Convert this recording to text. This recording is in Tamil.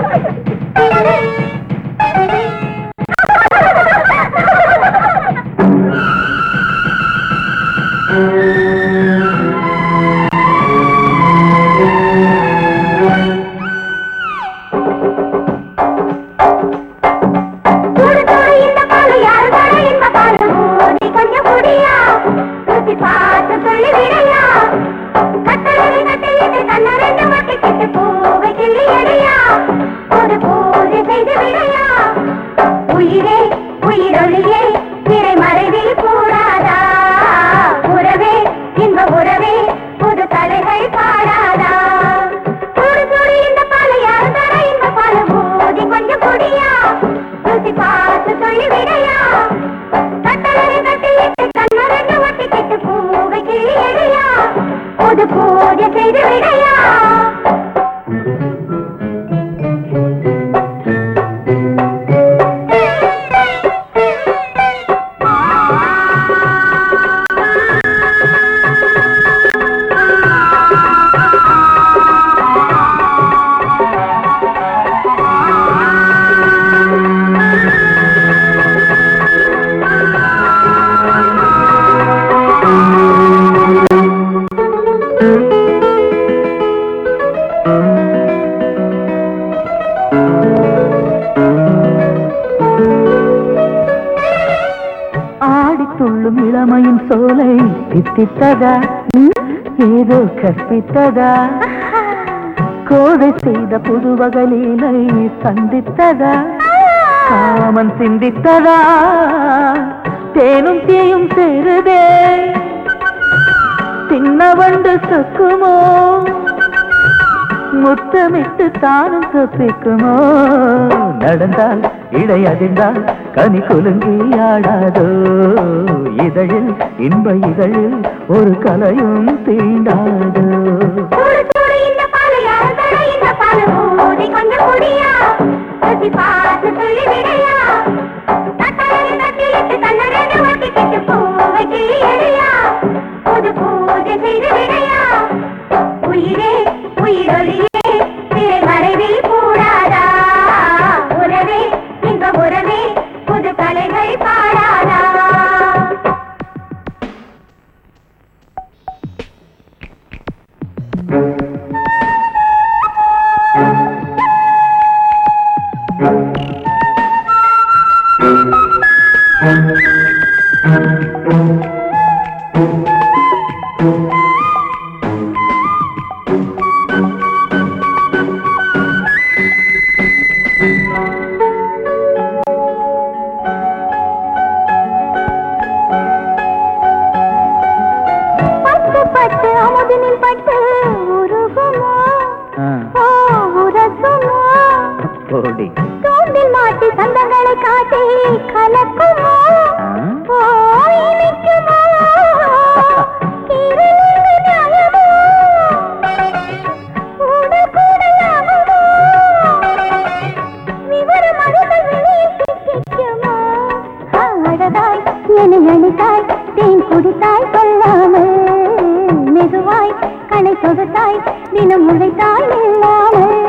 சூடு சூடு இந்த பாலு யாரு தர இந்த பாலு மோதி கொஞ்சம் குடியா ருசி பார்த்து சொல்லி விடையா கட்டளை கட்டிட்டு கண்ணறைந்து ஒட்டிக்கிட்டு பூவை கிள்ளி எடையா ஒரு பூஜை செய்து விடையா உயிரே உயிரொளியே திரை மறைவில் கூடாதா உறவே இன்ப உறவே புது கலைகள் பாடாதா சூடு சூடு இந்த பாலு யாரு தர இந்த பாலு மோதி கொஞ்சம் குடியா ருசி பார்த்து சொல்லி விடையா கட்டளை கட்டிட்டு கண்ணறைந்து ஒட்டிக்கிட்டு பூவை கிள்ளி எடையா புது பூஜை செய்து விடையா ஆடித் துள்ளும் இளமையின் சோலை தித்தித்ததா ஏதோ கற்பித்ததா கோதை செய்த புது வகலீலை சந்தித்ததா காமன் சிந்தித்ததா தேனும் தீயும் சேருதே சின்ன வண்டு சொக்குமோ முத்தமிட்டு தானும் தப்பிக்குமோ நடந்தால் இடை அதிர்ந்தால் கனி குலுங்கி ஆடாதோ இதழில் இன்ப இதழில் ஒரு கலையும் தீண்டாதோ சூடு சூடு இந்த பாலு யாரு தர இந்த பாலு மோதி கொஞ்சம் குடியா ருசி பார்த்து சொல்லி விடையா கட்டளை கட்டிட்டு கண்ணறைந்து ஒட்டிக்கிட்டு பூவை கிள்ளி எடையா புது பூஜை செய்து விடையா உயிரே உயிரொலியே திரை மறைவில் கூடாதா உறவே இன்ப உறவே புது கலைகள் பாடாதா பட்டு பட்டு அமுதினில் பட்டு உருகுமா ஓ உரசுமா போடி தூண்டில் மாட்டி சந்தங்களை காட்டி கலக்குமா ஓ இனிக்குமா கீரலிங்கு நியாயமோ உடல் கூடலாகுமோ விவரம் அறிதல் வெளியில் சிக்கிக்குமா அழகாய் என்னை அணித்தாய் தேன் குடித்தாய் சொல்லாமல் மெதுவாய் கணை தொடுத்தாய் தினம் உழைத்தாய் இல்லாமல்